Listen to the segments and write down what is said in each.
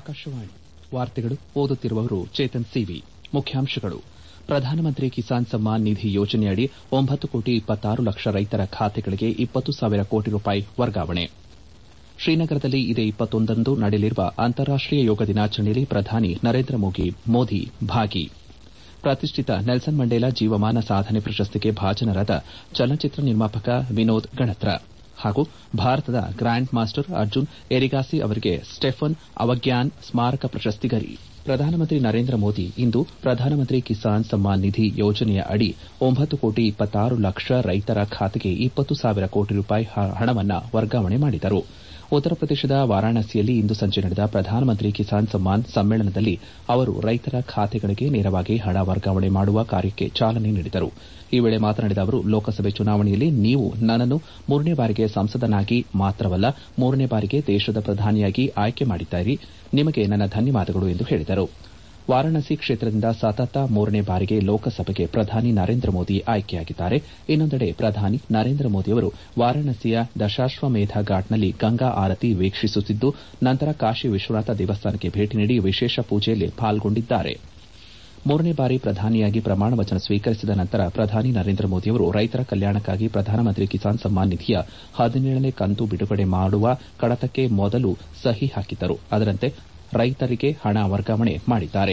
ಆಕಾಶವಾಣಿ ವಾರ್ತೆಗಳು ಓದುತ್ತಿರುವವರು ಚೇತನ್ ಸಿವಿ ಮುಖ್ಯಾಂಶಗಳು ಪ್ರಧಾನಮಂತ್ರಿ ಕಿಸಾನ್ ಸಮ್ಮಾನ್ ನಿಧಿ ಯೋಜನೆಯಡಿ ಒಂಬತ್ತು ಕೋಟಿ ಇಪ್ಪತ್ತಾರು ಲಕ್ಷ ರೈತರ ಖಾತೆಗಳಿಗೆ ಇಪ್ಪತ್ತು ಸಾವಿರ ಕೋಟಿ ರೂಪಾಯಿ ವರ್ಗಾವಣೆ ಶ್ರೀನಗರದಲ್ಲಿ ಇದೇ ಇಪ್ಪತ್ತೊಂದರಂದು ನಡೆಯಲಿರುವ ಅಂತಾರಾಷ್ಟೀಯ ಯೋಗ ದಿನಾಚರಣೆಯಲ್ಲಿ ಪ್ರಧಾನಿ ನರೇಂದ್ರ ಮೋದಿ ಭಾಗಿ ಪ್ರತಿಷ್ಠಿತ ನೆಲ್ಸನ್ ಮಂಡೇಲಾ ಜೀವಮಾನ ಸಾಧನೆ ಪ್ರಶಸ್ತಿಗೆ ಭಾಜನರಾದ ಚಲನಚಿತ್ರ ನಿರ್ಮಾಪಕ ವಿನೋದ್ ಗಣತ್ರ ಹಾಗೂ ಭಾರತದ ಗ್ರ್ಯಾಂಡ್ ಮಾಸ್ಟರ್ ಅರ್ಜುನ್ ಎರಿಗಾಸಿ ಅವರಿಗೆ ಸ್ಟೆಫನ್ ಅವಗ್ಯಾನ್ ಸ್ಮಾರಕ ಪ್ರಶಸ್ತಿ ಗರಿ ಪ್ರಧಾನಮಂತ್ರಿ ನರೇಂದ್ರ ಮೋದಿ ಇಂದು ಪ್ರಧಾನಮಂತ್ರಿ ಕಿಸಾನ್ ಸಮ್ಮಾನ್ ನಿಧಿ ಯೋಜನೆಯ ಅಡಿ ಒಂಬತ್ತು ಕೋಟಿ ಇಪ್ಪತ್ತಾರು ಲಕ್ಷ ರೈತರ ಖಾತೆಗೆ ಇಪ್ಪತ್ತು ಸಾವಿರ ಕೋಟಿ ರೂಪಾಯಿ ಹಣವನ್ನು ವರ್ಗಾವಣೆ ಮಾಡಿದರು ಉತ್ತರ ಪ್ರದೇಶದ ವಾರಾಣಸಿಯಲ್ಲಿ ಇಂದು ಸಂಜೆ ನಡೆದ ಪ್ರಧಾನಮಂತ್ರಿ ಕಿಸಾನ್ ಸಮ್ಮಾನ್ ಸಮ್ಮೇಳನದಲ್ಲಿ ಅವರು ರೈತರ ಖಾತೆಗಳಿಗೆ ನೇರವಾಗಿ ಹಣ ವರ್ಗಾವಣೆ ಮಾಡುವ ಕಾರ್ಯಕ್ಕೆ ಚಾಲನೆ ನೀಡಿದರು ಈ ವೇಳೆ ಮಾತನಾಡಿದ ಅವರು ಲೋಕಸಭೆ ಚುನಾವಣೆಯಲ್ಲಿ ನೀವು ನನ್ನನ್ನು ಮೂರನೇ ಬಾರಿಗೆ ಸಂಸದನಾಗಿ ಮಾತ್ರವಲ್ಲ ಮೂರನೇ ಬಾರಿಗೆ ದೇಶದ ಪ್ರಧಾನಿಯಾಗಿ ಆಯ್ಕೆ ಮಾಡಿದ್ದೀರಿ ನಿಮಗೆ ನನ್ನ ಧನ್ಯವಾದಗಳು ಎಂದು ಹೇಳಿದರು ವಾರಾಣಸಿ ಕ್ಷೇತ್ರದಿಂದ ಸತತ ಮೂರನೇ ಬಾರಿಗೆ ಲೋಕಸಭೆಗೆ ಪ್ರಧಾನಿ ನರೇಂದ್ರ ಮೋದಿ ಆಯ್ಕೆಯಾಗಿದ್ದಾರೆ ಇನ್ನೊಂದೆಡೆ ಪ್ರಧಾನಿ ನರೇಂದ್ರ ಮೋದಿಯವರು ವಾರಾಣಸಿಯ ದಶಾಶ್ವಮೇಧ ಘಾಟ್ನಲ್ಲಿ ಗಂಗಾ ಆರತಿ ವೀಕ್ಷಿಸುತ್ತಿದ್ದು ನಂತರ ಕಾಶಿ ವಿಶ್ವನಾಥ ದೇವಸ್ಥಾನಕ್ಕೆ ಭೇಟಿ ನೀಡಿ ವಿಶೇಷ ಪೂಜೆಯಲ್ಲಿ ಪಾಲ್ಗೊಂಡಿದ್ದಾರೆ ಮೂರನೇ ಬಾರಿ ಪ್ರಧಾನಿಯಾಗಿ ಪ್ರಮಾಣ ವಚನ ಸ್ವೀಕರಿಸಿದ ನಂತರ ಪ್ರಧಾನಿ ನರೇಂದ್ರ ಮೋದಿಯವರು ರೈತರ ಕಲ್ಯಾಣಕ್ಕಾಗಿ ಪ್ರಧಾನಮಂತ್ರಿ ಕಿಸಾನ್ ಸಮ್ಮಾನ್ ನಿಧಿಯ ಹದಿನೇಳನೇ ಕಂತು ಬಿಡುಗಡೆ ಮಾಡುವ ಕಡತಕ್ಕೆ ಮೊದಲು ಸಹಿ ಹಾಕಿದ್ದರು ಅದರಂತೆ ರೈತರಿಗೆ ಹಣ ವರ್ಗಾವಣೆ ಮಾಡಿದ್ದಾರೆ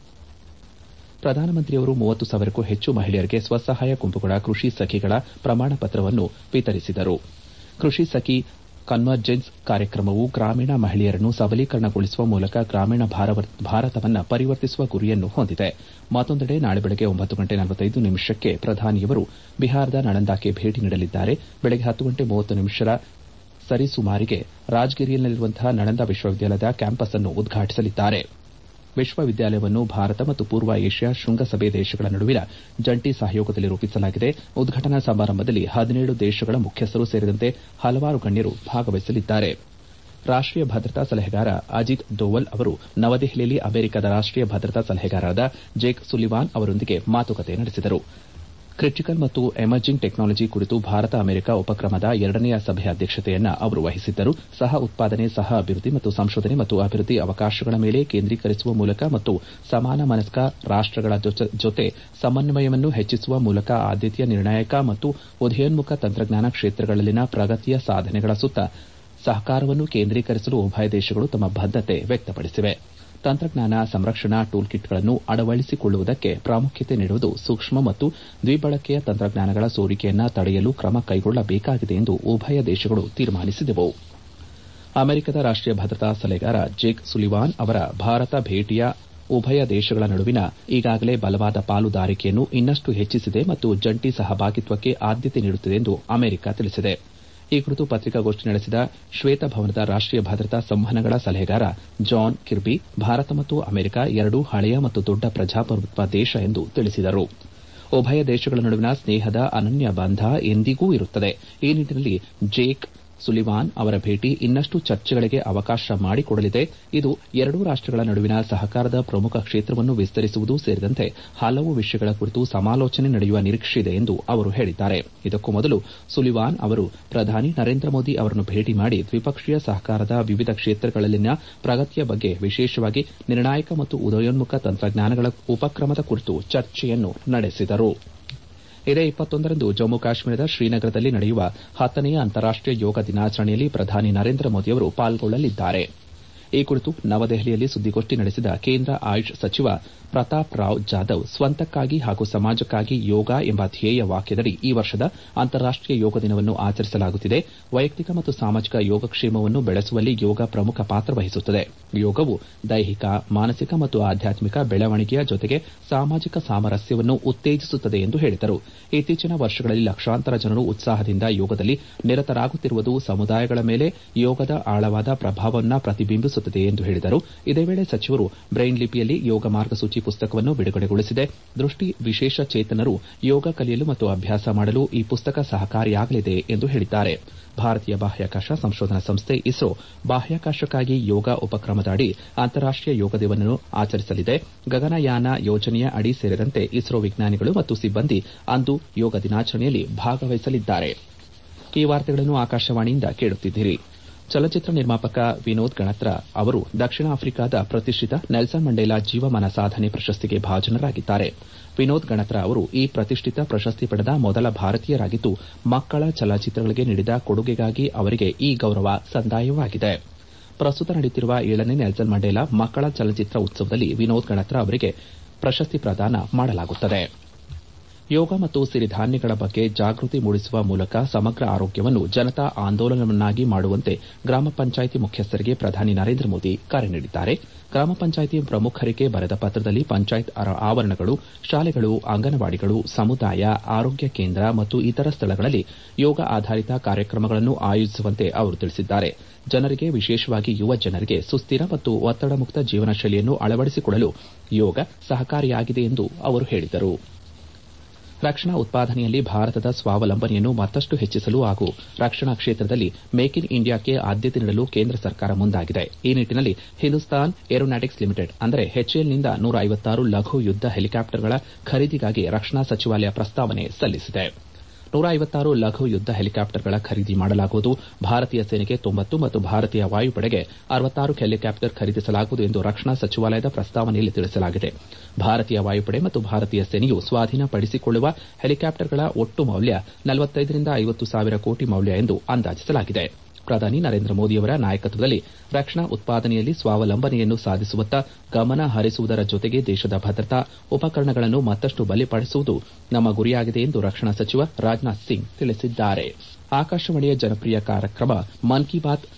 ಪ್ರಧಾನಮಂತ್ರಿಯವರು ಮೂವತ್ತು ಸಾವಿರಕ್ಕೂ ಹೆಚ್ಚು ಮಹಿಳೆಯರಿಗೆ ಸ್ವಸಹಾಯ ಗುಂಪುಗಳ ಕೃಷಿ ಸಖಿಗಳ ಪ್ರಮಾಣ ಪತ್ರವನ್ನು ವಿತರಿಸಿದರು ಕೃಷಿ ಸಖಿ ಕನ್ವರ್ಜೆನ್ಸ್ ಕಾರ್ಯಕ್ರಮವು ಗ್ರಾಮೀಣ ಮಹಿಳೆಯರನ್ನು ಸಬಲೀಕರಣಗೊಳಿಸುವ ಮೂಲಕ ಗ್ರಾಮೀಣ ಭಾರತವನ್ನು ಪರಿವರ್ತಿಸುವ ಗುರಿಯನ್ನು ಹೊಂದಿದೆ ಮತ್ತೊಂದೆಡೆ ನಾಳೆ ಬೆಳಗ್ಗೆ ಒಂಬತ್ತು ಗಂಟೆ ನಲವತ್ತೈದು ನಿಮಿಷಕ್ಕೆ ಪ್ರಧಾನಿಯವರು ಬಿಹಾರದ ನಳಂದಾಕ್ಕೆ ಭೇಟಿ ನೀಡಲಿದ್ದಾರೆ ಬೆಳಗ್ಗೆ ಹತ್ತು ಗಂಟೆ ಮೂವತ್ತು ನಿಮಿಷದ ಸರಿಸುಮಾರಿಗೆ ರಾಜ್ಗಿರಿಯಲ್ಲಿರುವಂತಹ ನಳಂದ ವಿಶ್ವವಿದ್ಯಾಲಯದ ಕ್ಯಾಂಪಸ್ ಅನ್ನು ಉದ್ಘಾಟಿಸಲಿದ್ದಾರೆ ವಿಶ್ವವಿದ್ಯಾಲಯವನ್ನು ಭಾರತ ಮತ್ತು ಪೂರ್ವ ಏಷ್ಯಾ ಶೃಂಗಸಭೆ ದೇಶಗಳ ನಡುವಿನ ಜಂಟಿ ಸಹಯೋಗದಲ್ಲಿ ರೂಪಿಸಲಾಗಿದೆ ಉದ್ಘಾಟನಾ ಸಮಾರಂಭದಲ್ಲಿ ಹದಿನೇಳು ದೇಶಗಳ ಮುಖ್ಯಸ್ಥರು ಸೇರಿದಂತೆ ಹಲವಾರು ಗಣ್ಯರು ಭಾಗವಹಿಸಲಿದ್ದಾರೆ ರಾಷ್ಟೀಯ ಭದ್ರತಾ ಸಲಹೆಗಾರ ಅಜಿತ್ ದೋವಲ್ ಅವರು ನವದೆಹಲಿಯಲ್ಲಿ ಅಮೆರಿಕದ ರಾಷ್ಟೀಯ ಭದ್ರತಾ ಸಲಹೆಗಾರರಾದ ಜೇಕ್ ಸುಲಿವಾನ್ ಅವರೊಂದಿಗೆ ಮಾತುಕತೆ ನಡೆಸಿದರು ಕ್ರಿಟಿಕಲ್ ಮತ್ತು ಎಮರ್ಜಿಂಗ್ ಟೆಕ್ನಾಲಜಿ ಕುರಿತು ಭಾರತ ಅಮೆರಿಕ ಉಪಕ್ರಮದ ಎರಡನೆಯ ಸಭೆಯ ಅಧ್ಯಕ್ಷತೆಯನ್ನು ಅವರು ವಹಿಸಿದ್ದರು ಸಹ ಉತ್ಪಾದನೆ ಸಹ ಅಭಿವೃದ್ಧಿ ಮತ್ತು ಸಂಶೋಧನೆ ಮತ್ತು ಅಭಿವೃದ್ಧಿ ಅವಕಾಶಗಳ ಮೇಲೆ ಕೇಂದ್ರೀಕರಿಸುವ ಮೂಲಕ ಮತ್ತು ಸಮಾನ ಮನಸ್ಕ ರಾಷ್ಟಗಳ ಜೊತೆ ಸಮನ್ವಯವನ್ನು ಹೆಚ್ಚಿಸುವ ಮೂಲಕ ಆದ್ಯತೆಯ ನಿರ್ಣಾಯಕ ಮತ್ತು ಉದಯೋನ್ಮುಖ ತಂತ್ರಜ್ಞಾನ ಕ್ಷೇತ್ರಗಳಲ್ಲಿನ ಪ್ರಗತಿಯ ಸಾಧನೆಗಳ ಸುತ್ತ ಸಹಕಾರವನ್ನು ಕೇಂದ್ರೀಕರಿಸಲು ಉಭಯ ದೇಶಗಳು ತಮ್ಮ ಬದ್ದತೆ ವ್ಯಕ್ತಪಡಿಸಿವೆ ತಂತ್ರಜ್ಞಾನ ಸಂರಕ್ಷಣಾ ಟೂಲ್ ಕಿಟ್ಗಳನ್ನು ಅಳವಡಿಸಿಕೊಳ್ಳುವುದಕ್ಕೆ ಪ್ರಾಮುಖ್ಯತೆ ನೀಡುವುದು ಸೂಕ್ಷ್ಮ ಮತ್ತು ದ್ವಿಬಳಕೆಯ ತಂತ್ರಜ್ಞಾನಗಳ ಸೋರಿಕೆಯನ್ನು ತಡೆಯಲು ಕ್ರಮ ಕೈಗೊಳ್ಳಬೇಕಾಗಿದೆ ಎಂದು ಉಭಯ ದೇಶಗಳು ತೀರ್ಮಾನಿಸಿದವು ಅಮೆರಿಕದ ರಾಷ್ಟೀಯ ಭದ್ರತಾ ಸಲಹೆಗಾರ ಜೇಕ್ ಸುಲಿವಾನ್ ಅವರ ಭಾರತ ಭೇಟಿಯ ಉಭಯ ದೇಶಗಳ ನಡುವಿನ ಈಗಾಗಲೇ ಬಲವಾದ ಪಾಲುದಾರಿಕೆಯನ್ನು ಇನ್ನಷ್ಟು ಹೆಚ್ಚಿಸಿದೆ ಮತ್ತು ಜಂಟಿ ಸಹಭಾಗಿತ್ವಕ್ಕೆ ಆದ್ಯತೆ ನೀಡುತ್ತಿದೆ ಎಂದು ಅಮೆರಿಕ ತಿಳಿಸಿದೆ ಈ ಕುರಿತು ಪತ್ರಿಕಾಗೋಷ್ಠಿ ನಡೆಸಿದ ಶ್ವೇತಭವನದ ರಾಷ್ಟೀಯ ಭದ್ರತಾ ಸಂವಹನಗಳ ಸಲಹೆಗಾರ ಜಾನ್ ಕಿರ್ಬಿ ಭಾರತ ಮತ್ತು ಅಮೆರಿಕ ಎರಡೂ ಹಳೆಯ ಮತ್ತು ದೊಡ್ಡ ಪ್ರಜಾಪ್ರಭುತ್ವ ದೇಶ ಎಂದು ತಿಳಿಸಿದರು ಉಭಯ ದೇಶಗಳ ನಡುವಿನ ಸ್ನೇಹದ ಅನನ್ಯ ಬಂಧ ಎಂದಿಗೂ ಇರುತ್ತದೆ ಈ ನಿಟ್ಟಿನಲ್ಲಿ ಜೇಕ್ ಸುಲಿವಾನ್ ಅವರ ಭೇಟಿ ಇನ್ನಷ್ಟು ಚರ್ಚೆಗಳಿಗೆ ಅವಕಾಶ ಮಾಡಿಕೊಡಲಿದೆ ಇದು ಎರಡೂ ರಾಷ್ಟಗಳ ನಡುವಿನ ಸಹಕಾರದ ಪ್ರಮುಖ ಕ್ಷೇತ್ರವನ್ನು ವಿಸ್ತರಿಸುವುದು ಸೇರಿದಂತೆ ಹಲವು ವಿಷಯಗಳ ಕುರಿತು ಸಮಾಲೋಚನೆ ನಡೆಯುವ ನಿರೀಕ್ಷೆಯಿದೆ ಎಂದು ಅವರು ಹೇಳಿದ್ದಾರೆ ಇದಕ್ಕೂ ಮೊದಲು ಸುಲಿವಾನ್ ಅವರು ಪ್ರಧಾನಿ ನರೇಂದ್ರ ಮೋದಿ ಅವರನ್ನು ಭೇಟಿ ಮಾಡಿ ದ್ವಿಪಕ್ಷೀಯ ಸಹಕಾರದ ವಿವಿಧ ಕ್ಷೇತ್ರಗಳಲ್ಲಿನ ಪ್ರಗತಿಯ ಬಗ್ಗೆ ವಿಶೇಷವಾಗಿ ನಿರ್ಣಾಯಕ ಮತ್ತು ಉದಯೋನ್ಮುಖ ತಂತ್ರಜ್ಞಾನಗಳ ಉಪಕ್ರಮದ ಕುರಿತು ಚರ್ಚೆಯನ್ನು ನಡೆಸಿದರು ಇದೇ ಇಪ್ಪತ್ತೊಂದರಂದು ಜಮ್ಮು ಕಾಶ್ಮೀರದ ಶ್ರೀನಗರದಲ್ಲಿ ನಡೆಯುವ ಹತ್ತನೆಯ ಅಂತಾರಾಷ್ಟೀಯ ಯೋಗ ದಿನಾಚರಣೆಯಲ್ಲಿ ಪ್ರಧಾನಿ ನರೇಂದ್ರ ಮೋದಿಯವರು ಪಾಲ್ಗೊಳ್ಳಲಿದ್ದಾರೆ ಈ ಕುರಿತು ನವದೆಹಲಿಯಲ್ಲಿ ಸುದ್ದಿಗೋಷ್ಠಿ ನಡೆಸಿದ ಕೇಂದ್ರ ಆಯುಷ್ ಸಚಿವ ಪ್ರತಾಪ್ ರಾವ್ ಜಾಧವ್ ಸ್ವಂತಕ್ಕಾಗಿ ಹಾಗೂ ಸಮಾಜಕ್ಕಾಗಿ ಯೋಗ ಎಂಬ ಧ್ಯೇಯ ವಾಕ್ಯದಡಿ ಈ ವರ್ಷದ ಅಂತಾರಾಷ್ಟೀಯ ಯೋಗ ದಿನವನ್ನು ಆಚರಿಸಲಾಗುತ್ತಿದೆ ವೈಯಕ್ತಿಕ ಮತ್ತು ಸಾಮಾಜಿಕ ಯೋಗಕ್ಷೇಮವನ್ನು ಬೆಳೆಸುವಲ್ಲಿ ಯೋಗ ಪ್ರಮುಖ ಪಾತ್ರ ವಹಿಸುತ್ತದೆ ಯೋಗವು ದೈಹಿಕ ಮಾನಸಿಕ ಮತ್ತು ಆಧ್ಯಾತ್ಮಿಕ ಬೆಳವಣಿಗೆಯ ಜೊತೆಗೆ ಸಾಮಾಜಿಕ ಸಾಮರಸ್ಯವನ್ನು ಉತ್ತೇಜಿಸುತ್ತದೆ ಎಂದು ಹೇಳಿದರು ಇತ್ತೀಚಿನ ವರ್ಷಗಳಲ್ಲಿ ಲಕ್ಷಾಂತರ ಜನರು ಉತ್ಸಾಹದಿಂದ ಯೋಗದಲ್ಲಿ ನಿರತರಾಗುತ್ತಿರುವುದು ಸಮುದಾಯಗಳ ಮೇಲೆ ಯೋಗದ ಆಳವಾದ ಪ್ರಭಾವವನ್ನು ಪ್ರತಿಬಿಂಬಿಸುತ್ತದೆ ಎಂದು ಹೇಳಿದರು ಇದೇ ವೇಳೆ ಸಚಿವರು ಬ್ರೈನ್ ಲಿಪಿಯಲ್ಲಿ ಯೋಗ ಮಾರ್ಗಸೂಚಿ ಪುಸ್ತಕವನ್ನು ಬಿಡುಗಡೆಗೊಳಿಸಿದೆ ದೃಷ್ಟಿ ವಿಶೇಷ ಚೇತನರು ಯೋಗ ಕಲಿಯಲು ಮತ್ತು ಅಭ್ಯಾಸ ಮಾಡಲು ಈ ಪುಸ್ತಕ ಸಹಕಾರಿಯಾಗಲಿದೆ ಎಂದು ಹೇಳಿದ್ದಾರೆ ಭಾರತೀಯ ಬಾಹ್ಯಾಕಾಶ ಸಂಶೋಧನಾ ಸಂಸ್ಥೆ ಇಸ್ರೋ ಬಾಹ್ಯಾಕಾಶಕ್ಕಾಗಿ ಯೋಗ ಉಪಕ್ರಮದ ಅಡಿ ಅಂತಾರಾಷ್ಟೀಯ ಯೋಗ ದಿನವನ್ನು ಆಚರಿಸಲಿದೆ ಗಗನಯಾನ ಯೋಜನೆಯ ಅಡಿ ಸೇರಿದಂತೆ ಇಸ್ರೋ ವಿಜ್ಞಾನಿಗಳು ಮತ್ತು ಸಿಬ್ಬಂದಿ ಅಂದು ಯೋಗ ದಿನಾಚರಣೆಯಲ್ಲಿ ಭಾಗವಹಿಸಲಿದ್ದಾರೆ ಈ ವಾರ್ತೆಗಳನ್ನು ಆಕಾಶವಾಣಿಯಿಂದ ಕೇಳುತ್ತಿದ್ದೀರಿ ಚಲನಚಿತ್ರ ನಿರ್ಮಾಪಕ ವಿನೋದ್ ಗಣತ್ರ ಅವರು ದಕ್ಷಿಣ ಆಫ್ರಿಕಾದ ಪ್ರತಿಷ್ಠಿತ ನೆಲ್ಸನ್ ಮಂಡೇಲಾ ಜೀವಮಾನ ಸಾಧನೆ ಪ್ರಶಸ್ತಿಗೆ ಭಾಜನರಾಗಿದ್ದಾರೆ ವಿನೋದ್ ಗಣತ್ರ ಅವರು ಈ ಪ್ರತಿಷ್ಠಿತ ಪ್ರಶಸ್ತಿ ಪಡೆದ ಮೊದಲ ಭಾರತೀಯರಾಗಿದ್ದು ಮಕ್ಕಳ ಚಲನಚಿತ್ರಗಳಿಗೆ ನೀಡಿದ ಕೊಡುಗೆಗಾಗಿ ಅವರಿಗೆ ಈ ಗೌರವ ಸಂದಾಯವಾಗಿದೆ ಪ್ರಸ್ತುತ ನಡೆಯುತ್ತಿರುವ ಏಳನೇ ನೆಲ್ಸನ್ ಮಂಡೇಲಾ ಮಕ್ಕಳ ಚಲನಚಿತ್ರ ಉತ್ಸವದಲ್ಲಿ ವಿನೋದ್ ಗಣತ್ರ ಅವರಿಗೆ ಪ್ರಶಸ್ತಿ ಪ್ರದಾನ ಮಾಡಲಾಗುತ್ತದೆ ಯೋಗ ಮತ್ತು ಸಿರಿಧಾನ್ಯಗಳ ಬಗ್ಗೆ ಜಾಗೃತಿ ಮೂಡಿಸುವ ಮೂಲಕ ಸಮಗ್ರ ಆರೋಗ್ಯವನ್ನು ಜನತಾ ಆಂದೋಲನವನ್ನಾಗಿ ಮಾಡುವಂತೆ ಗ್ರಾಮ ಪಂಚಾಯಿತಿ ಮುಖ್ಯಸ್ಥರಿಗೆ ಪ್ರಧಾನಿ ನರೇಂದ್ರ ಮೋದಿ ಕರೆ ನೀಡಿದ್ದಾರೆ ಗ್ರಾಮ ಪಂಚಾಯಿತಿ ಪ್ರಮುಖರಿಗೆ ಬರೆದ ಪತ್ರದಲ್ಲಿ ಪಂಚಾಯತ್ ಆವರಣಗಳು ಶಾಲೆಗಳು ಅಂಗನವಾಡಿಗಳು ಸಮುದಾಯ ಆರೋಗ್ಯ ಕೇಂದ್ರ ಮತ್ತು ಇತರ ಸ್ಥಳಗಳಲ್ಲಿ ಯೋಗ ಆಧಾರಿತ ಕಾರ್ಯಕ್ರಮಗಳನ್ನು ಆಯೋಜಿಸುವಂತೆ ಅವರು ತಿಳಿಸಿದ್ದಾರೆ ಜನರಿಗೆ ವಿಶೇಷವಾಗಿ ಯುವ ಜನರಿಗೆ ಸುಸ್ಥಿರ ಮತ್ತು ಒತ್ತಡ ಮುಕ್ತ ಜೀವನ ಶೈಲಿಯನ್ನು ಅಳವಡಿಸಿಕೊಳ್ಳಲು ಯೋಗ ಸಹಕಾರಿಯಾಗಿದೆ ಎಂದು ಅವರು ಹೇಳಿದರು ರಕ್ಷಣಾ ಉತ್ಪಾದನೆಯಲ್ಲಿ ಭಾರತದ ಸ್ವಾವಲಂಬನೆಯನ್ನು ಮತ್ತಷ್ಟು ಹೆಚ್ಚಿಸಲು ಹಾಗೂ ರಕ್ಷಣಾ ಕ್ಷೇತ್ರದಲ್ಲಿ ಮೇಕ್ ಇನ್ ಇಂಡಿಯಾಕ್ಕೆ ಆದ್ಯತೆ ನೀಡಲು ಕೇಂದ್ರ ಸರ್ಕಾರ ಮುಂದಾಗಿದೆ ಈ ನಿಟ್ಟಿನಲ್ಲಿ ಹಿಂದೂಸ್ತಾನ್ ಏರೋನಾಟಿಕ್ಸ್ ಲಿಮಿಟೆಡ್ ಅಂದರೆ ಎಚ್ಎಎಲ್ನಿಂದ ನೂರ ಐವತ್ತಾರು ಲಘು ಯುದ್ದ ಹೆಲಿಕಾಪ್ಟರ್ಗಳ ಖರೀದಿಗಾಗಿ ರಕ್ಷಣಾ ಸಚಿವಾಲಯ ಪ್ರಸ್ತಾವನೆ ಸಲ್ಲಿಸಿದೆ ನೂರ ಐವತ್ತಾರು ಲಘು ಯುದ್ದ ಹೆಲಿಕಾಪ್ಟರ್ಗಳ ಖರೀದಿ ಮಾಡಲಾಗುವುದು ಭಾರತೀಯ ಸೇನೆಗೆ ತೊಂಬತ್ತು ಮತ್ತು ಭಾರತೀಯ ವಾಯುಪಡೆಗೆ ಅರವತ್ತಾರು ಹೆಲಿಕಾಪ್ಟರ್ ಖರೀದಿಸಲಾಗುವುದು ಎಂದು ರಕ್ಷಣಾ ಸಚಿವಾಲಯದ ಪ್ರಸ್ತಾವನೆಯಲ್ಲಿ ತಿಳಿಸಲಾಗಿದೆ ಭಾರತೀಯ ವಾಯುಪಡೆ ಮತ್ತು ಭಾರತೀಯ ಸೇನೆಯು ಸ್ವಾಧೀನಪಡಿಸಿಕೊಳ್ಳುವ ಹೆಲಿಕಾಪ್ಟರ್ಗಳ ಒಟ್ಟು ಮೌಲ್ಯ ನಲವತ್ತೈದರಿಂದ ಐವತ್ತು ಸಾವಿರ ಕೋಟಿ ಮೌಲ್ಯ ಎಂದು ಅಂದಾಜಿಸಲಾಗಿದೆ ಪ್ರಧಾನಿ ನರೇಂದ್ರ ಮೋದಿಯವರ ನಾಯಕತ್ವದಲ್ಲಿ ರಕ್ಷಣಾ ಉತ್ಪಾದನೆಯಲ್ಲಿ ಸ್ವಾವಲಂಬನೆಯನ್ನು ಸಾಧಿಸುವತ್ತ ಗಮನ ಹರಿಸುವುದರ ಜೊತೆಗೆ ದೇಶದ ಭದ್ರತಾ ಉಪಕರಣಗಳನ್ನು ಮತ್ತಷ್ಟು ಬಲಪಡಿಸುವುದು ನಮ್ಮ ಗುರಿಯಾಗಿದೆ ಎಂದು ರಕ್ಷಣಾ ಸಚಿವ ರಾಜನಾಥ್ ಸಿಂಗ್ ತಿಳಿಸಿದ್ದಾರೆ ಆಕಾಶವಾಣಿಯ ಜನಪ್ರಿಯ ಕಾರ್ಯಕ್ರಮ ಮನ್ ಕಿ ಬಾತ್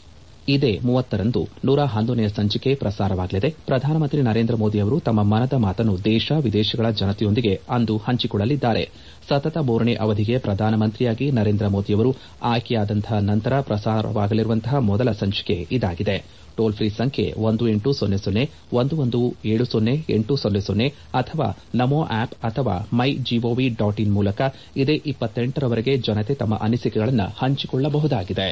ಇದೇ ಮೂವತ್ತರಂದು ನೂರ ಹನ್ನೊಂದನೆಯ ಸಂಚಿಕೆ ಪ್ರಸಾರವಾಗಲಿದೆ ಪ್ರಧಾನಮಂತ್ರಿ ನರೇಂದ್ರ ಮೋದಿ ಅವರು ತಮ್ಮ ಮನದ ಮಾತನ್ನು ದೇಶ ವಿದೇಶಗಳ ಜನತೆಯೊಂದಿಗೆ ಅಂದು ಹಂಚಿಕೊಳ್ಳಲಿದ್ದಾರೆ ಸತತ ಮೂರನೇ ಅವಧಿಗೆ ಪ್ರಧಾನಮಂತ್ರಿಯಾಗಿ ನರೇಂದ್ರ ಮೋದಿಯವರು ಆಯ್ಕೆಯಾದಂತಹ ನಂತರ ಪ್ರಸಾರವಾಗಲಿರುವಂತಹ ಮೊದಲ ಸಂಚಿಕೆ ಇದಾಗಿದೆ ಟೋಲ್ ಫ್ರೀ ಸಂಖ್ಯೆ ಒಂದು ಎಂಟು ಸೊನ್ನೆ ಸೊನ್ನೆ ಒಂದು ಒಂದು ಏಳು ಸೊನ್ನೆ ಎಂಟು ಸೊನ್ನೆ ಸೊನ್ನೆ ಅಥವಾ ನಮೋ ಆಪ್ ಅಥವಾ ಮೈ ಜಿಒವಿ ಡಾಟ್ ಇನ್ ಮೂಲಕ ಇದೇ ಇಪ್ಪತ್ತೆಂಟರವರೆಗೆ ಜನತೆ ತಮ್ಮ ಅನಿಸಿಕೆಗಳನ್ನು ಹಂಚಿಕೊಳ್ಳಬಹುದಾಗಿದೆ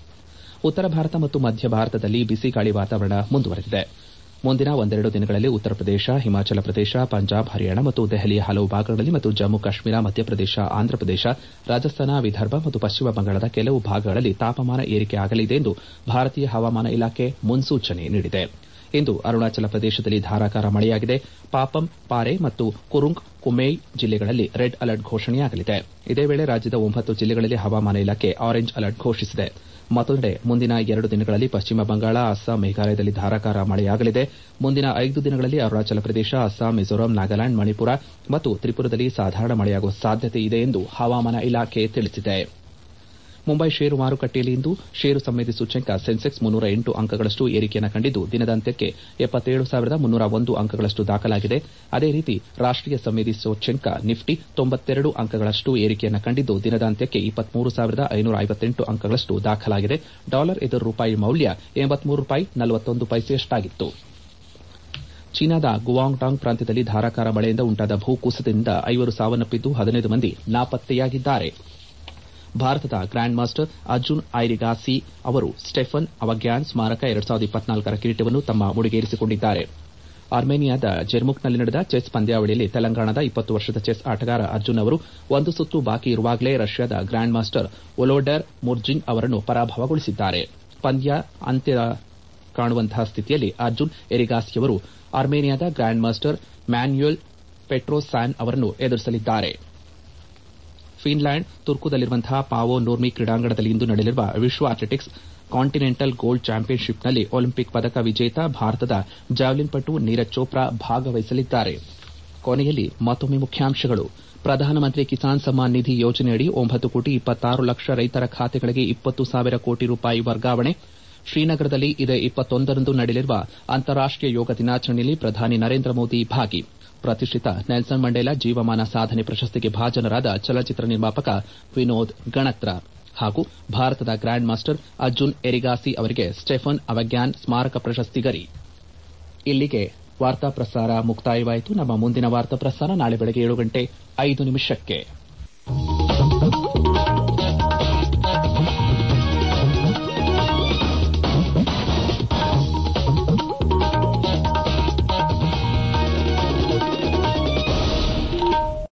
ಉತ್ತರ ಭಾರತ ಮತ್ತು ಮಧ್ಯ ಭಾರತದಲ್ಲಿ ಬಿಸಿಗಾಳಿ ವಾತಾವರಣ ಮುಂದುವರೆದಿದೆ ಮುಂದಿನ ಒಂದೆರಡು ದಿನಗಳಲ್ಲಿ ಉತ್ತರ ಪ್ರದೇಶ ಹಿಮಾಚಲ ಪ್ರದೇಶ ಪಂಜಾಬ್ ಹರಿಯಾಣ ಮತ್ತು ದೆಹಲಿಯ ಹಲವು ಭಾಗಗಳಲ್ಲಿ ಮತ್ತು ಜಮ್ಮು ಕಾಶ್ಮೀರ ಮಧ್ಯಪ್ರದೇಶ ಆಂಧ್ರಪ್ರದೇಶ ರಾಜಸ್ಥಾನ ವಿದರ್ಭ ಮತ್ತು ಪಶ್ಚಿಮ ಬಂಗಾಳದ ಕೆಲವು ಭಾಗಗಳಲ್ಲಿ ತಾಪಮಾನ ಏರಿಕೆಯಾಗಲಿದೆ ಎಂದು ಭಾರತೀಯ ಹವಾಮಾನ ಇಲಾಖೆ ಮುನ್ಸೂಚನೆ ನೀಡಿದೆ ಇಂದು ಅರುಣಾಚಲ ಪ್ರದೇಶದಲ್ಲಿ ಧಾರಾಕಾರ ಮಳೆಯಾಗಿದೆ ಪಾಪಂ ಪಾರೆ ಮತ್ತು ಕುರುಂಗ್ ಕುಮೇಯ್ ಜಿಲ್ಲೆಗಳಲ್ಲಿ ರೆಡ್ ಅಲರ್ಟ್ ಘೋಷಣೆಯಾಗಲಿದೆ ಇದೇ ವೇಳೆ ರಾಜ್ಯದ ಒಂಬತ್ತು ಜಿಲ್ಲೆಗಳಲ್ಲಿ ಹವಾಮಾನ ಇಲಾಖೆ ಆರೆಂಜ್ ಅಲರ್ಟ್ ಘೋಷಿಸಿದೆ ಮತ್ತೊಂದೆಡೆ ಮುಂದಿನ ಎರಡು ದಿನಗಳಲ್ಲಿ ಪಶ್ಚಿಮ ಬಂಗಾಳ ಅಸ್ಸಾಂ ಮೇಘಾಲಯದಲ್ಲಿ ಧಾರಾಕಾರ ಮಳೆಯಾಗಲಿದೆ ಮುಂದಿನ ಐದು ದಿನಗಳಲ್ಲಿ ಅರುಣಾಚಲ ಪ್ರದೇಶ ಅಸ್ಸಾಂ ಮಿಜೋರಾಂ ನಾಗಾಲ್ಯಾಂಡ್ ಮಣಿಪುರ ಮತ್ತು ತ್ರಿಪುರದಲ್ಲಿ ಸಾಧಾರಣ ಮಳೆಯಾಗುವ ಸಾಧ್ಯತೆ ಇದೆ ಎಂದು ಹವಾಮಾನ ಇಲಾಖೆ ತಿಳಿಸಿದೆ ಮುಂಬೈ ಷೇರು ಮಾರುಕಟ್ಟೆಯಲ್ಲಿ ಇಂದು ಷೇರು ಸಂವೇದಿ ಸೂಚ್ಯಂಕ ಸೆನ್ಸೆಕ್ಸ್ ಮುನ್ನೂರ ಎಂಟು ಅಂಕಗಳಷ್ಟು ಏರಿಕೆಯನ್ನು ಕಂಡಿದ್ದು ದಿನದ ಅಂತ್ಯಕ್ಕೆ ಎಪ್ಪತ್ತೇಳು ಸಾವಿರದ ಮುನ್ನೂರ ಒಂದು ಅಂಕಗಳಷ್ಟು ದಾಖಲಾಗಿದೆ ಅದೇ ರೀತಿ ರಾಷ್ಟೀಯ ಸಂವೇದಿ ಸೂಚ್ಯಂಕ ನಿಫ್ಟಿ ತೊಂಬತ್ತೆರಡು ಅಂಕಗಳಷ್ಟು ಏರಿಕೆಯನ್ನು ಕಂಡಿದ್ದು ದಿನದ ಅಂತ್ಯಕ್ಕೆ ಇಪ್ಪತ್ಮೂರು ಸಾವಿರದ ಐನೂರ ಐವತ್ತೆಂಟು ಅಂಕಗಳಷ್ಟು ದಾಖಲಾಗಿದೆ ಡಾಲರ್ ಎದುರು ರೂಪಾಯಿ ಮೌಲ್ಯ ಎಂಬತ್ಮೂರು ರೂಪಾಯಿ ನಲವತ್ತೊಂದು ಪೈಸೆಯಷ್ಟಾಗಿತ್ತು ಚೀನಾದ ಗುವಾಂಗ್ಡಾಂಗ್ ಪ್ರಾಂತ್ಯದಲ್ಲಿ ಧಾರಾಕಾರ ಮಳೆಯಿಂದ ಉಂಟಾದ ಭೂಕುಸಿತದಿಂದ ಐವರು ಸಾವನ್ನಪ್ಪಿದ್ದು ಹದಿನೈದು ಮಂದಿ ನಾಪತ್ತೆಯಾಗಿದ್ದಾರೆ ಭಾರತದ ಗ್ರ್ಯಾಂಡ್ ಮಾಸ್ಟರ್ ಅರ್ಜುನ್ ಐರಿಗಾಸಿ ಅವರು ಸ್ಟೆಫನ್ ಅವಗ್ಯಾನ್ ಸ್ಮಾರಕ ಎರಡ್ ಸಾವಿರದ ಇಪ್ಪತ್ನಾಲ್ಕರ ಕಿರೀಟವನ್ನು ತಮ್ಮ ಮುಡಿಗೇರಿಸಿಕೊಂಡಿದ್ದಾರೆ ಆರ್ಮೇನಿಯಾದ ಜೆರ್ಮುಕ್ನಲ್ಲಿ ನಡೆದ ಚೆಸ್ ಪಂದ್ಯಾವಳಿಯಲ್ಲಿ ತೆಲಂಗಾಣದ ಇಪ್ಪತ್ತು ವರ್ಷದ ಚೆಸ್ ಆಟಗಾರ ಅರ್ಜುನ್ ಅವರು ಒಂದು ಸುತ್ತು ಬಾಕಿ ಇರುವಾಗಲೇ ರಷ್ಯಾದ ಗ್ರ್ಯಾಂಡ್ ಮಾಸ್ಟರ್ ಒಲೋಡರ್ ಮುರ್ಜಿನ್ ಅವರನ್ನು ಪರಾಭವಗೊಳಿಸಿದ್ದಾರೆ ಪಂದ್ಯ ಅಂತ್ಯ ಕಾಣುವಂತಹ ಸ್ಥಿತಿಯಲ್ಲಿ ಅರ್ಜುನ್ ಎರಿಗಾಸಿಯವರು ಆರ್ಮೇನಿಯಾದ ಗ್ರ್ಯಾಂಡ್ ಮಾಸ್ಟರ್ ಮ್ಯಾನ್ಯುಯಲ್ ಪೆಟ್ರೋಸ್ಯಾನ್ ಅವರನ್ನು ಎದುರಿಸಲಿದ್ದಾರೆ ಫಿನ್ಲ್ಯಾಂಡ್ ತುರ್ಕುದಲ್ಲಿರುವಂತಹ ಪಾವೋ ನೂರ್ಮಿ ಕ್ರೀಡಾಂಗಣದಲ್ಲಿ ಇಂದು ನಡೆಯಲಿರುವ ವಿಶ್ವ ಅಥ್ಲೆಟಿಕ್ಸ್ ಕಾಂಟಿನೆಂಟಲ್ ಗೋಲ್ಡ್ ಚಾಂಪಿಯನ್ಶಿಪ್ನಲ್ಲಿ ಒಲಿಂಪಿಕ್ ಪದಕ ವಿಜೇತ ಭಾರತದ ಜಾವೆಲಿನ್ ಪಟು ನೀರಜ್ ಚೋಪ್ರಾ ಭಾಗವಹಿಸಲಿದ್ದಾರೆ ಕೊನೆಯಲ್ಲಿ ಮತ್ತೊಮ್ಮೆ ಮುಖ್ಯಾಂಶಗಳು ಪ್ರಧಾನಮಂತ್ರಿ ಕಿಸಾನ್ ಸಮ್ಮಾನ್ ನಿಧಿ ಯೋಜನೆಯಡಿ ಒಂಬತ್ತು ಕೋಟಿ ಇಪ್ಪತ್ತಾರು ಲಕ್ಷ ರೈತರ ಖಾತೆಗಳಿಗೆ ಇಪ್ಪತ್ತು ಸಾವಿರ ಕೋಟಿ ರೂಪಾಯಿ ವರ್ಗಾವಣೆ ಶ್ರೀನಗರದಲ್ಲಿ ಇದೇ ಇಪ್ಪತ್ತೊಂದರಂದು ನಡೆಯಲಿರುವ ಅಂತಾರಾಷ್ಟೀಯ ಯೋಗ ದಿನಾಚರಣೆಯಲ್ಲಿ ಪ್ರಧಾನಿ ನರೇಂದ್ರ ಮೋದಿ ಭಾಗಿ ಪ್ರತಿಷ್ಠಿತ ನೆಲ್ಸನ್ ಮಂಡೇಲಾ ಜೀವಮಾನ ಸಾಧನೆ ಪ್ರಶಸ್ತಿಗೆ ಭಾಜನರಾದ ಚಲನಚಿತ್ರ ನಿರ್ಮಾಪಕ ವಿನೋದ್ ಗಣತ್ರ ಹಾಗೂ ಭಾರತದ ಗ್ರ್ಯಾಂಡ್ ಮಾಸ್ಟರ್ ಅರ್ಜುನ್ ಎರಿಗಾಸಿ ಅವರಿಗೆ ಸ್ಟೆಫನ್ ಅವಗ್ಯಾನ್ ಸ್ಮಾರಕ ಪ್ರಶಸ್ತಿ ಗರಿ ಇಲ್ಲಿಗೆ ವಾರ್ತಾ ಪ್ರಸಾರ ಮುಕ್ತಾಯವಾಯಿತು ನಮ್ಮ ಮುಂದಿನ ವಾರ್ತಾ ಪ್ರಸಾರ ನಾಳೆ ಬೆಳಗ್ಗೆ ಏಳು ಗಂಟೆ ಐದು ನಿಮಿಷಕ್ಕೆ